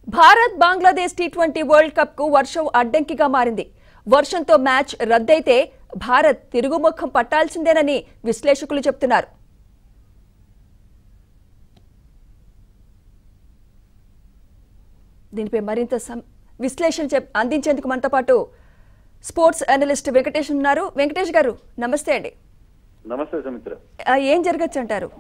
Bharat Bangladesh T twenty World Cup కు వర్షం అడ్డంకిగా మారింది వర్షంతో మ్యాచ్ రద్దయితే భారత్ తిరుగుముఖం పట్టాల్సిందేనని విశ్లేషకులు చెబుతున్నారు దీనిపై మరింత సం- విశ్లేషణ చెప్- అందించేందుకు మనతో పాటు స్పోర్ట్స్ అనలిస్ట్ వెంకటేష్ ఉన్నారు వెంకటేష్ గారు నమస్తే అండి నమస్తే సుమిత్ర ఆ, ఏం జరగచ్చు అంటారు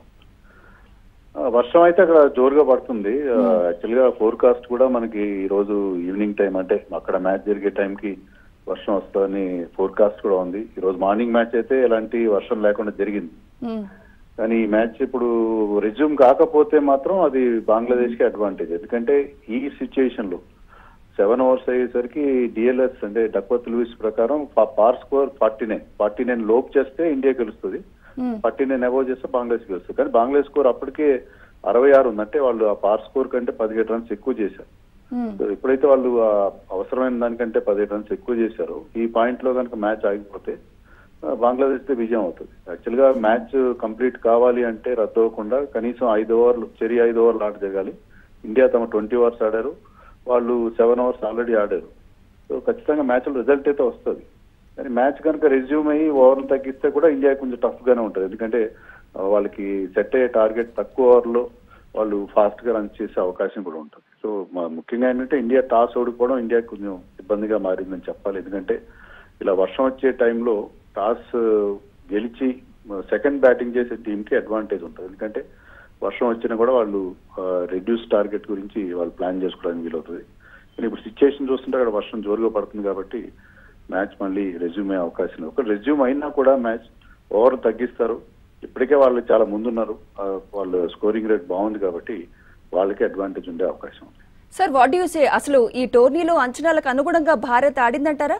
ఆ, వర్షం అయితే అక్కడ జోరుగా పడుతుంది యాక్చువల్ గా ఫోర్కాస్ట్ కూడా మనకి ఈ రోజు ఈవినింగ్ టైం అంటే అక్కడ మ్యాచ్ జరిగే టైం కి వర్షం వస్తుందని ఫోర్కాస్ట్ కూడా ఉంది ఈ రోజు మార్నింగ్ మ్యాచ్ అయితే ఎలాంటి వర్షం లేకుండా జరిగింది ఉమ్, కానీ ఈ మ్యాచ్ ఇప్పుడు రెజ్యూమ్ కాకపోతే మాత్రం అది బంగ్లాదేశ్ కి అడ్వాంటేజ్ ఎందుకంటే ఈ సిచ్యుయేషన్ లో సెవెన్ అవర్స్ అయ్యేసరికి డిఎల్ఎస్ అంటే డక్వత్ లూయిస్ ప్రకారం par score forty nine forty nine లోపు చేస్తే ఇండియా గెలుస్తుంది ఉమ్, ఫార్టీ నైన్ అబౌవ్ చేస్తే బంగ్లాదేశ్ గెలుస్తుంది కానీ బంగ్లాదేశ్ స్కోర్ అప్పటికే అరవై ఆరు ఉంది అంటే వాళ్ళు ఆ పార్ స్కోర్ కంటే పదిహేడు రన్స్ ఎక్కువ చేశారు ఉమ్, సో ఎప్పుడైతే వాళ్ళు ఆ అవసరమైన దానికంటే పదిహేడు రన్స్ ఎక్కువ చేశారో ఈ పాయింట్ లో కనుక మ్యాచ్ ఆగిపోతే ఆ, బంగ్లాదేశ్ తో విజయం అవుతుంది యాక్చువల్ గా మ్యాచ్ కంప్లీట్ కావాలి అంటే రద్దు అవ్వకుండా కనీసం ఐదు ఓవర్లు చెరి ఐదు ఓవర్లు ఆట జరగాలి ఇండియా తమ ట్వంటీ ఓవర్స్ ఆడారు వాళ్ళు సెవెన్ అవర్స్ ఆల్రెడీ ఆడారు సో ఖచ్చితంగా మ్యాచ్ రిజల్ట్ అయితే వస్తుంది కానీ మ్యాచ్ కనుక రెజ్యూమ్ అయ్యి ఓవర్లు తగ్గిస్తే కూడా ఇండియా కొంచెం టఫ్ గానే ఉంటుంది ఎందుకంటే ఆ, వాళ్ళకి సెట్ అయ్యే టార్గెట్ తక్కువ ఓవర్లో వాళ్ళు ఫాస్ట్ గా రన్ చేసే అవకాశం కూడా ఉంటుంది సో మ- ముఖ్యంగా ఏంటంటే ఇండియా టాస్ ఓడిపోవడం ఇండియా కొంచెం ఇబ్బందిగా మారిందని చెప్పాలి ఎందుకంటే ఇలా వర్షం వచ్చే టైంలో టాస్ గెలిచి సెకండ్ బ్యాటింగ్ చేసే టీం కి అడ్వాంటేజ్ ఉంటుంది ఎందుకంటే వర్షం వచ్చినా కూడా వాళ్ళు రెడ్యూస్ టార్గెట్ గురించి వాళ్ళు ప్లాన్ చేసుకోవడానికి వీలవుతుంది కానీ ఇప్పుడు సిచ్యుయేషన్ చూస్తుంటే అక్కడ వర్షం జోరుగా పడుతుంది కాబట్టి మ్యాచ్ మళ్ళీ రెజ్యూమ్ అయ్యే అవకాశం ఉంది ఒక రెజ్యూమ్ అయినా కూడా మ్యాచ్ ఓవర్ తగ్గిస్తారు ఇప్పటికే వాళ్ళు చాలా ముందున్నారు ఆ, వాళ్ళ స్కోరింగ్ రేట్ బాగుంది కాబట్టి వాళ్ళకి అడ్వాంటేజ్ ఉండే అవకాశం ఉంది సార్ వాట్ యూ సే అసలు ఈ టోర్నీలో అంచనాలకు అనుగుణంగా భారత్ ఆడిందంటారా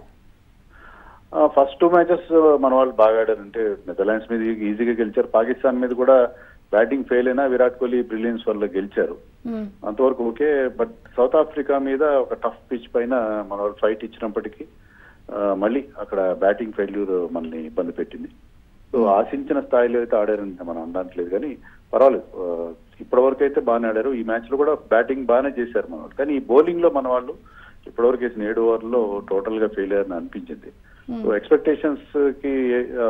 ఫస్ట్ టూ మ్యాచెస్ మన వాళ్ళు బాగా ఆడారు అంటే నెదర్లాండ్స్ మీద ఈజీగా గెలిచారు పాకిస్తాన్ మీద కూడా బ్యాటింగ్ ఫెయిల్ అయినా విరాట్ కోహ్లీ బ్రిలియన్స్ వల్ల గెలిచారు ఉమ్, అంతవరకు ఓకే బట్ సౌత్ ఆఫ్రికా మీద ఒక టఫ్ పిచ్ పైన మన వాళ్ళు ఫైట్ ఇచ్చినప్పటికీ ఆ, మళ్ళీ అక్కడ బ్యాటింగ్ ఫెయిల్యూర్ మనల్ని ఇబ్బంది పెట్టింది సో ఆశించిన స్థాయిలో అయితే ఆడారని మనం అనట్లేదు కానీ పర్వాలేదు ఆ, ఇప్పటివరకు అయితే బాగానే ఆడారు ఈ మ్యాచ్ లో కూడా బ్యాటింగ్ బాగానే చేశారు మన వాళ్ళు కానీ ఈ బౌలింగ్ లో మన వాళ్ళు ఇప్పటివరకు వేసిన ఏడు ఓవర్లో టోటల్ గా ఫెయిల్ అయ్యారని అనిపించింది సో ఎక్స్పెక్టేషన్స్ కి ఆ,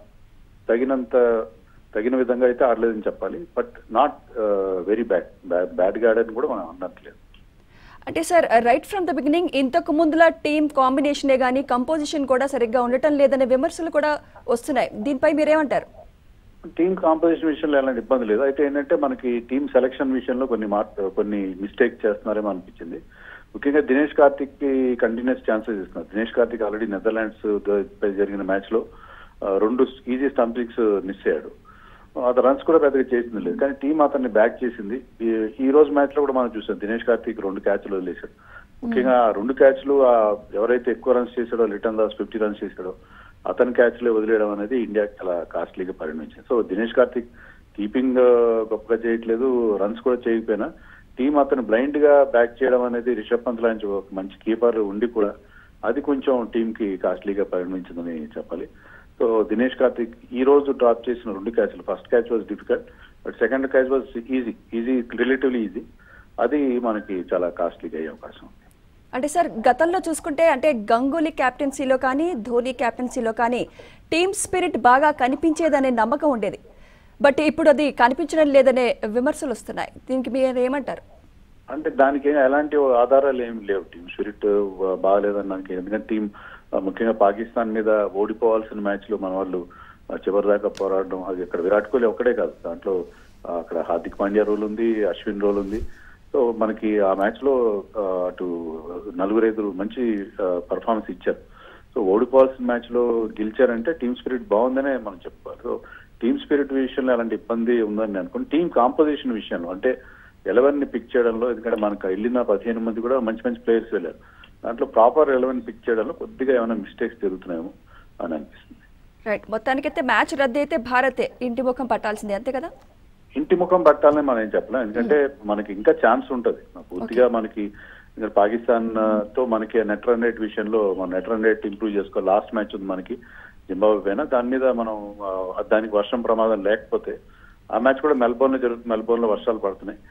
తగినంత తగిన విధంగా అయితే ఆడలేదని చెప్పాలి but not very bad bad గా ఆడని కూడా మనం అనట్లేదు అంటే sir right from the beginning ఇంతకు ముందులా టీమ్ కాంబినేషనే గానీ కంపోజిషన్ కూడా సరిగ్గా ఉండటం లేదనే విమర్శలు కూడా వస్తున్నాయి దీనిపై మీరేమంటారు టీమ్ కాంపోజిషన్ విషయంలో ఎలాంటి ఇబ్బంది లేదు అయితే ఏంటంటే మనకి టీమ్ సెలక్షన్ విషయంలో కొన్ని మార్క్ కొన్ని మిస్టేక్ చేస్తున్నారేమో అనిపించింది ముఖ్యంగా దినేష్ కార్తిక్ కి కంటిన్యూస్ ఛాన్సెస్ ఇస్తున్నారు దినేష్ కార్తిక్ ఆల్రెడీ నెదర్లాండ్స్ పై జరిగిన మ్యాచ్ లో ఆ, రెండు ఈజీ స్టంపింగ్స్ మిస్ అయ్యాడు అతను రన్స్ కూడా పెద్దగా చేసింది లేదు కానీ టీం అతన్ని బ్యాక్ చేసింది ఈ- ఈ రోజు మ్యాచ్ లో కూడా మనం చూసాం దినేష్ కార్తిక్ రెండు క్యాచ్లు వదిలేశాడు ముఖ్యంగా ఆ రెండు క్యాచ్లు ఆ ఎవరైతే ఎక్కువ రన్స్ చేశాడో లిటన్ దాస్ ఫిఫ్టీ రన్స్ చేశాడో అతని క్యాచ్లే వదిలేయడం అనేది ఇండియాకి చాలా కాస్ట్లీగా పరిణమించింది సో దినేష్ కార్తిక్ కీపింగ్ గొప్పగా చేయట్లేదు రన్స్ కూడా చేయకపోయినా టీం అతను బ్లైండ్ గా బ్యాక్ చేయడం అనేది రిషబ్ పంత్ లాంటి ఒక మంచి కీపర్ ఉండి కూడా అది కొంచెం టీం కి కాస్ట్లీగా పరిణమించిందని చెప్పాలి సో దినేష్ కార్తిక్ ఈ రోజు డ్రాప్ చేసిన రెండు క్యాచ్లు first catch was difficult but second catch was easy easy relatively easy అది మనకి చాలా కాస్ట్లీగా అయ్యే అవకాశం ఉంది అంటే సార్ గతంలో చూసుకుంటే అంటే గంగూలీ క్యాప్టెన్సీలో కానీ ధోని క్యాప్టెన్సీలో కానీ టీమ్ స్పిరిట్ బాగా కనిపించేదనే నమ్మకం ఉండేది బట్ ఇప్పుడు అది కనిపించడం లేదనే విమర్శలు వస్తున్నాయి దీనికి మీరు ఏమంటారు అంటే దానికి ఏం- ఎలాంటి ఆధారాలు ఏమి లేవు టీం స్పిరిట్ బాగాలేదని నాకు ఎందుకంటే టీం ఆ, ముఖ్యంగా పాకిస్తాన్ మీద ఓడిపోవాల్సిన మ్యాచ్ లో మన వాళ్ళు ఆ, చివరి దాకా పోరాడడం అది ఇక్కడ విరాట్ కోహ్లీ ఒక్కడే కాదు దాంట్లో ఆ, అక్కడ హార్దిక్ పాండ్యా రోల్ ఉంది అశ్విన్ రోల్ ఉంది సో మనకి ఆ మ్యాచ్ లో ఆ, అటు నలుగురు ఐదుగురు మంచి పర్ఫార్మెన్స్ ఇచ్చారు సో ఓడిపోవాల్సిన మ్యాచ్ లో గెలిచారంటే టీమ్ స్పిరిట్ బాగుందనే మనం చెప్పుకోవాలి సో టీమ్ స్పిరిట్ విషయంలో ఎలాంటి ఇబ్బంది ఉందని అనుకోండి టీమ్ కాంపోజిషన్ విషయంలో అంటే ఎలెవెన్ ని పిక్ చేయడంలో ఎందుకంటే మనకు వెళ్ళిన పదిహేను మంది కూడా మంచి మంచి ప్లేయర్స్ వెళ్ళారు దాంట్లో ప్రాపర్ ఎలెవెన్ పిక్ చేయడంలో కొద్దిగా ఏమైనా మిస్టేక్స్ జరుగుతున్నాయేమో అని అనిపిస్తుంది రైట్ మొత్తానికైతే మ్యాచ్ రద్దు అయితే భారతే ఇంటి ముఖం పట్టాల్సిందే అంతే కదా ఇంటి ముఖం పట్టాలని మనం ఏం చెప్పలేం ఎందుకంటే మనకి ఇంకా ఛాన్స్ ఉంటది పూర్తిగా మనకి ఇంకా పాకిస్తాన్ ఆ, తో మనకి నెట్ రన్ రేట్ విషయంలో మన నెట్ రన్ రేట్ ఇంప్రూవ్ చేసుకో లాస్ట్ మ్యాచ్ ఉంది మనకి జింబాబే పైన దాని మీద మనం ఆ, దానికి వర్షం ప్రమాదం లేకపోతే ఆ మ్యాచ్ కూడా మెల్బోర్న్ లో జరుగుతుంది మెల్బోర్న్ లో వర్షాలు పడుతున్నాయి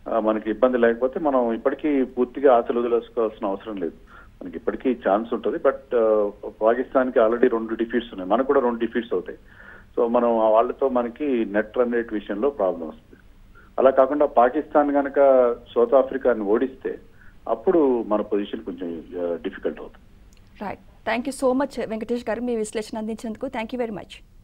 ఆ, మనకి ఇబ్బంది లేకపోతే మనం ఇప్పటికీ పూర్తిగా ఆశలు వదిలేసుకోవాల్సిన అవసరం లేదు మనకి ఇప్పటికీ ఛాన్స్ ఉంటుంది బట్ పాకిస్తాన్ కి ఆల్రెడీ రెండు డిఫీట్స్ ఉన్నాయి మనకు కూడా రెండు డిఫీట్స్ అవుతాయి సో మనం ఆ వాళ్ళతో మనకి నెట్ రన్ రేట్ విషయంలో ప్రాబ్లం వస్తుంది అలా కాకుండా పాకిస్తాన్ కనుక సౌత్ ఆఫ్రికాని ఓడిస్తే అప్పుడు మన పొజిషన్ కొంచెం డిఫికల్ట్ అవుతుంది right thank you so much Venkatesh garu మీ విశ్లేషణ అందించినందుకు థ్యాంక్ యూ వెరీ మచ్